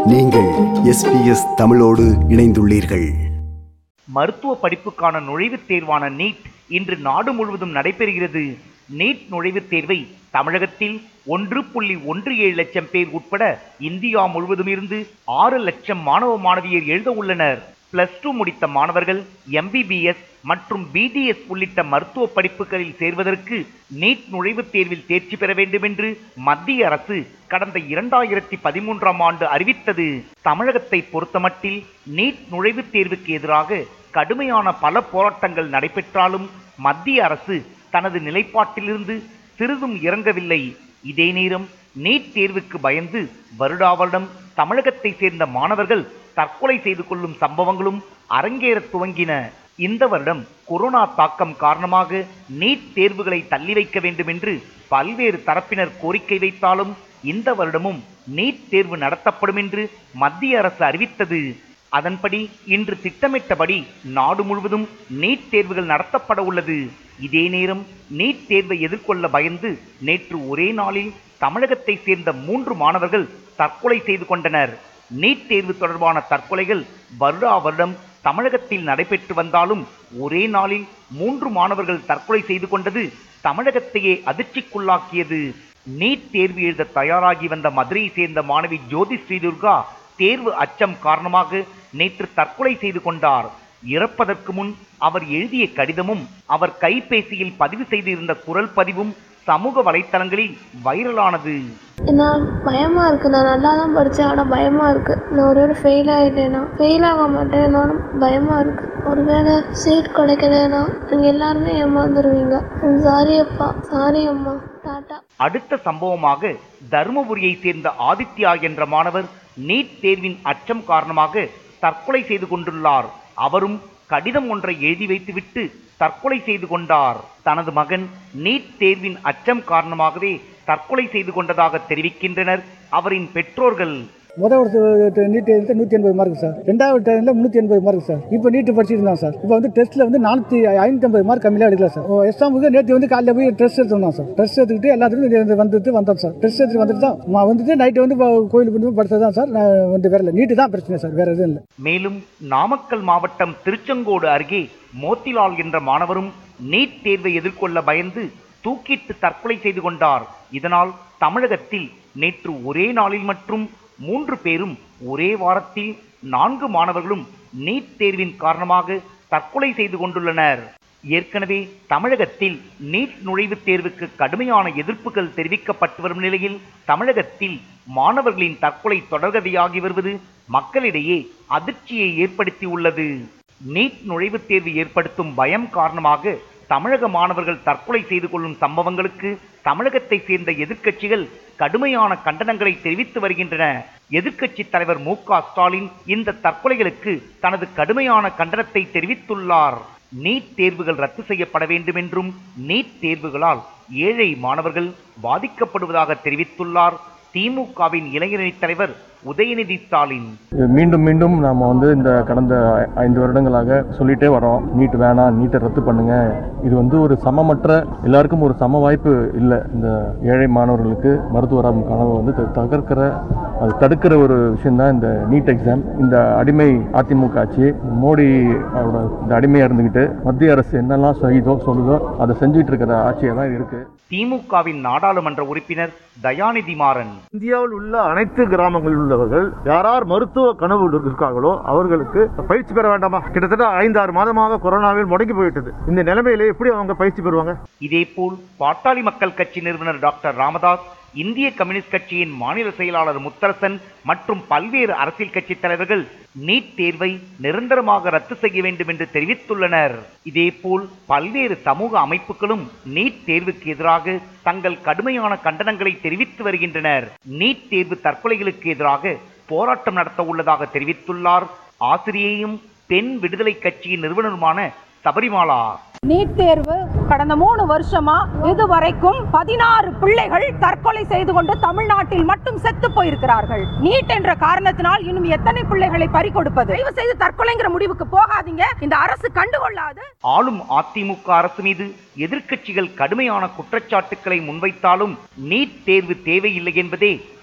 நீங்கள் எஸ்பிஎஸ் தமிழோடு இணைந்துள்ளீர்கள் மருத்துவ படிப்புக்கான நுழைவுத் தேர்வான நீட் இன்று நாடு முழுவதும் நடைபெறுகிறது நீட் நுழைவுத் தேர்வை தமிழகத்தில் ஒன்று புள்ளி ஒன்று ஏழு லட்சம் பேர் உட்பட இந்தியா முழுவதும் இருந்து ஆறு லட்சம் மாணவ மாணவியர் எழுத உள்ளனர் பிளஸ் டூ முடித்த மாணவர்கள் எம்பிபிஎஸ் மற்றும் பிடிஎஸ் உள்ளிட்ட மருத்துவ படிப்புகளில் சேர்வதற்கு நீட் நுழைவுத் தேர்வில் தேர்ச்சி பெற வேண்டும் என்று மத்திய அரசு கடந்த இரண்டாயிரத்தி பதிமூன்றாம் ஆண்டு அறிவித்தது தமிழகத்தை பொறுத்தமட்டில் நீட் நுழைவுத் தேர்வுக்கு எதிராக கடுமையான பல போராட்டங்கள் நடைபெற்றாலும் மத்திய அரசு தனது நிலைப்பாட்டிலிருந்து சிறிதும் இறங்கவில்லை இதே நேரம் நீட் தேர்வுக்கு பயந்து வருடா வருடம் தமிழகத்தை சேர்ந்த மாணவர்கள் தற்கொலை செய்து கொள்ளும் சம்பவங்களும் அரங்கேறத் துவங்கின இந்த வருடம் கொரோனா தாக்கம் காரணமாக நீட் தேர்வுகளை தள்ளி வைக்க வேண்டும் என்று பல்வேறு தரப்பினர் கோரிக்கை வைத்தாலும் இந்த வருடமும் நீட் தேர்வு நடத்தப்படும் என்று மத்திய அரசு அறிவித்தது அதன்படி இன்று திட்டமிட்டபடி நாடு முழுவதும் நீட் தேர்வுகள் நடத்தப்பட உள்ளது இதே நேரம் நீட் தேர்வை எதிர்கொள்ள பயந்து நேற்று ஒரே நாளில் தமிழகத்தை சேர்ந்த மூன்று மாணவர்கள் தற்கொலை செய்து கொண்டனர் நீட் தேர்வு தொடர்பான தற்கொலைகள் வருடா வருடம் தமிழகத்தில் நடைபெற்று வந்தாலும் ஒரே நாளில் மூன்று மாணவர்கள் தற்கொலை செய்து கொண்டது தமிழகத்தையே அதிர்ச்சிக்குள்ளாக்கியது நீட் தேர்வு எழுத தயாராகி வந்த மதுரையை சேர்ந்த மாணவி ஜோதி ஸ்ரீதுர்கா தேர்வு அச்சம் காரணமாக நேற்று தற்கொலை செய்து கொண்டார் இறப்பதற்கு முன் அவர் எழுதிய கடிதமும் அவர் கைபேசியில் பதிவு செய்திருந்த குரல் பதிவும் சமூக வலைத்தளங்களில் வைரலானது நான் பயமா இருக்கு நான் நல்லா தான் படித்தேன் ஆனால் பயமா இருக்கு நான் ஒரு வேளை ஃபெயில் ஆகிட்டேனா ஃபெயில் ஆக மாட்டேனாலும் பயமா இருக்கு ஒருவேளை சீட் கிடைக்கலனா நீங்கள் எல்லாருமே ஏமாந்துருவீங்க சாரி அப்பா சாரி அம்மா டாட்டா அடுத்த சம்பவமாக தருமபுரியை சேர்ந்த ஆதித்யா என்ற மாணவர் நீட் தேர்வின் அச்சம் காரணமாக தற்கொலை செய்து கொண்டுள்ளார் அவரும் கடிதம் ஒன்றை எழுதி வைத்துவிட்டு தற்கொலை செய்து கொண்டார் தனது மகன் நீட் தேர்வின் அச்சம் காரணமாகவே தற்கொலை செய்து கொண்டதாக தெரிவிக்கின்றனர் அவரின் பெற்றோர்கள் முதல் ஒரு நீட் எழுத்து நூற்றி எண்பது மார்க் சார் ரெண்டாவது டைமில் முந்நூற்றி எண்பது மார்க் சார் இப்போ நீட்டு படிச்சிருந்தான் சார் இப்போ வந்து டெஸ்ட்டில் வந்து நானூற்றி ஐநூற்றி ஐம்பது மார்க் கம்மியாக எடுக்கல சார் எக்ஸாமுக்கு நேற்று வந்து காலையில் போய் ட்ரெஸ் எடுத்துருந்தோம் சார் ட்ரெஸ் எடுத்துக்கிட்டு எல்லாத்துக்கும் இது வந்துட்டு வந்தோம் சார் ட்ரெஸ் எடுத்துட்டு வந்துட்டு தான் ம- வந்துட்டு நைட்டு வந்து இப்போ கோயிலுக்கு கொண்டு போய் படுத்தது தான் சார் நான் வந்து வேற இல்லை நீட்டு தான் பிரச்சனை சார் வேற எதுவும் இல்லை மேலும் நாமக்கல் மாவட்டம் திருச்செங்கோடு அருகே மோத்திலால் என்ற மாணவரும் நீட் தேர்வை எதிர்கொள்ள பயந்து தூக்கிட்டு தற்கொலை செய்து கொண்டார் இதனால் தமிழகத்தில் நேற்று ஒரே நாளில் மற்றும் மூன்று பேரும் ஒரே வாரத்தில் நான்கு மாணவர்களும் நீட் தேர்வின் காரணமாக தற்கொலை செய்து கொண்டுள்ளனர் ஏற்கனவே தமிழகத்தில் நீட் நுழைவுத் தேர்வுக்கு கடுமையான எதிர்ப்புகள் தெரிவிக்கப்பட்டு வரும் நிலையில் தமிழகத்தில் மாணவர்களின் தற்கொலை தொடர்கதையாகி வருவது மக்களிடையே அதிர்ச்சியை ஏற்படுத்தியுள்ளது நீட் நுழைவுத் தேர்வு ஏற்படுத்தும் பயம் காரணமாக தமிழக மாணவர்கள் தற்கொலை செய்து கொள்ளும் சம்பவங்களுக்கு தமிழகத்தை சேர்ந்த எதிர்க்கட்சிகள் கடுமையான கண்டனங்களை தெரிவித்து வருகின்றன எதிர்க்கட்சி தலைவர் மு க ஸ்டாலின் இந்த தற்கொலைகளுக்கு தனது கடுமையான கண்டனத்தை தெரிவித்துள்ளார் நீட் தேர்வுகள் ரத்து செய்யப்பட வேண்டும் என்றும் நீட் தேர்வுகளால் ஏழை மாணவர்கள் பாதிக்கப்படுவதாக தெரிவித்துள்ளார் திமுகவின் இளைஞரணி தலைவர் உதயநிதி ஸ்டாலின் மீண்டும் மீண்டும் நாம் வந்து இந்த கடந்த ஐ- ஐந்து வருடங்களாக சொல்லிட்டே வரோம் நீட் வேணாம் நீட்டை ரத்து பண்ணுங்க இது வந்து ஒரு சமமற்ற எல்லாருக்கும் ஒரு சம வாய்ப்பு இல்லை இந்த ஏழை மாணவர்களுக்கு மருத்துவராகும் கனவை வந்து த- தகர்க்கிற அது தடுக்கிற ஒரு விஷயம்தான் இந்த நீட் எக்ஸாம் இந்த அடிமை அதிமுக ஆட்சி மோடி அவரோட இந்த அடிமையாக இருந்துக்கிட்டு மத்திய அரசு என்னெல்லாம் செய்தோ சொல்லுதோ அதை செஞ்சுட்டு இருக்கிற ஆட்சியாக தான் இருக்கு திமுகவின் நாடாளுமன்ற உறுப்பினர் தயாநிதி மாறன் இந்தியாவில் உள்ள அனைத்து கிராமங்களில் உள்ளவர்கள் யார் யார் மருத்துவ கனவு இருக்காங்களோ அவர்களுக்கு பயிற்சி பெற வேண்டாமா கிட்டத்தட்ட ஐந்து ஆறு மாதமாக கொரோனாவில் முடங்கி போயிட்டது இந்த நிலைமையில எப்படி அவங்க பயிற்சி பெறுவாங்க இதேபோல் பாட்டாளி மக்கள் கட்சி நிறுவனர் டாக்டர் ராமதாஸ் இந்திய கம்யூனிஸ்ட் கட்சியின் மாநில செயலாளர் முத்தரசன் மற்றும் பல்வேறு அரசியல் கட்சி தலைவர்கள் நீட் தேர்வை நிரந்தரமாக ரத்து செய்ய வேண்டும் என்று தெரிவித்துள்ளனர் இதேபோல் பல்வேறு சமூக அமைப்புகளும் நீட் தேர்வுக்கு எதிராக தங்கள் கடுமையான கண்டனங்களை தெரிவித்து வருகின்றனர் நீட் தேர்வு தற்கொலைகளுக்கு எதிராக போராட்டம் நடத்த உள்ளதாக தெரிவித்துள்ளார் ஆசிரியையும் பெண் விடுதலை கட்சியின் நிறுவனருமான சபரிமாலா நீட் தேர்வு கடந்த மூணு வருஷமா இதுவரைக்கும் பதினாறு பிள்ளைகள் தற்கொலை செய்து கொண்டு தமிழ்நாட்டில் மட்டும் செத்து போயிருக்கிறார்கள் நீட் என்ற காரணத்தினால் இன்னும் எத்தனை பிள்ளைகளை பறிகொடுப்பது தயவு செய்து தற்கொலைங்கிற முடிவுக்கு போகாதீங்க இந்த அரசு கண்டுகொள்ளாது ஆளும் அதிமுக அரசு மீது எதிர்க்கட்சிகள் கடுமையான குற்றச்சாட்டுக்களை முன்வைத்தாலும் நீட் தேர்வு தேவையில்லை என்பதே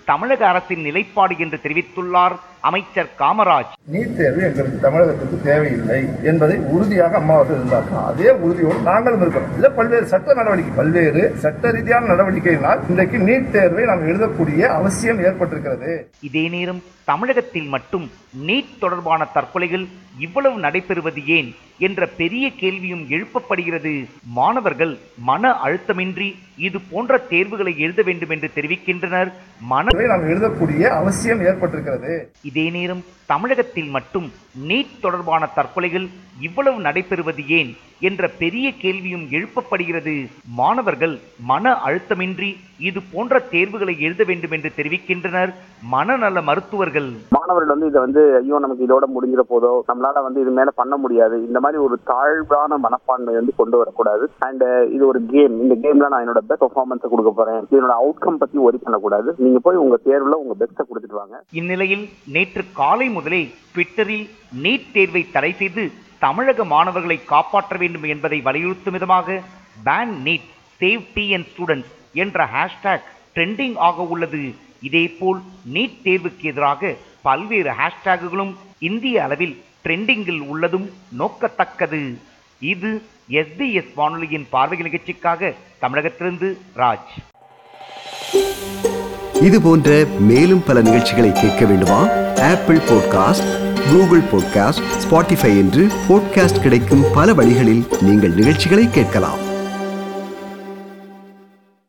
தமிழக அரசின் நிலைப்பாடு என்று தெரிவித்துள்ளார் அமைச்சர் காமராஜ் நீட் தேர்வு எங்களுக்கு தமிழகத்துக்கு தேவையில்லை என்பதை உறுதியாக அம்மா அவர்கள் இருந்தார்கள் அதே உறுதியோடு நாங்களும் இருக்கிறோம் இதில் பல்வேறு சட்ட நடவடிக்கை பல்வேறு சட்ட ரீதியான நடவடிக்கையினால் இன்றைக்கு நீட் தேர்வை நாம் எழுதக்கூடிய அவசியம் ஏற்பட்டிருக்கிறது இதே நேரம் தமிழகத்தில் மட்டும் நீட் தொடர்பான தற்கொலைகள் இவ்வளவு நடைபெறுவது ஏன் என்ற பெரிய கேள்வியும் எழுப்பப்படுகிறது மாணவர்கள் மன அழுத்தமின்றி இது போன்ற தேர்வுகளை எழுத வேண்டும் என்று தெரிவிக்கின்றனர் மன தேர்வை நாம் எழுதக்கூடிய அவசியம் ஏற்பட்டிருக்கிறது இதே நேரம் தமிழகத்தில் மட்டும் நீட் தொடர்பான தற்கொலைகள் இவ்வளவு நடைபெறுவது ஏன் என்ற பெரிய கேள்வியும் எழுப்பப்படுகிறது மாணவர்கள் மன அழுத்தமின்றி இது போன்ற தேர்வுகளை எழுத வேண்டும் என்று தெரிவிக்கின்றனர் மனநல மருத்துவர்கள் மாணவர்கள் வந்து இதை வந்து ஐயோ நமக்கு இதோட முடிஞ்சிட போதோ நம்மளால வந்து இது மேல பண்ண முடியாது இந்த மாதிரி ஒரு தாழ்வான மனப்பான்மை வந்து கொண்டு வரக்கூடாது அண்ட் இது ஒரு கேம் இந்த கேம்ல நான் என்னோட பெஸ்ட் பெர்ஃபார்மன்ஸை கொடுக்க போறேன் இதனோட அவுட்கம் பத்தி ஒரி பண்ணக்கூடாது நீங்க போய் உங்க தேர்வுல உங்க பெஸ்ட்டை கொடுத்துட்டு வாங்க இந்நிலையில் நேற்று காலை முதலே ட்விட்டரில் நீட் தேர்வை தடை செய்து தமிழக மாணவர்களை காப்பாற்ற வேண்டும் என்பதை வலியுறுத்தும் விதமாக ban NEET save T N students என்ற ஹேஷ்டேக் ட்ரெண்டிங் ஆக உள்ளது இதேபோல் நீட் தேர்வுக்கு எதிராக பல்வேறு ஹேஷ்டேகுகளும் இந்திய அளவில் ட்ரெண்டிங்கில் உள்ளதும் நோக்கத்தக்கது இது எஸ்பிஎஸ் வானொலியின் பார்வை நிகழ்ச்சிக்காக தமிழகத்திலிருந்து ராஜ் இது போன்ற மேலும் பல நிகழ்ச்சிகளை கேட்க வேண்டுமா Apple podcast Google podcast Spotify என்று பாட்காஸ்ட் கிடைக்கும் பல வழிகளில் நீங்கள் நிகழ்ச்சிகளை கேட்கலாம்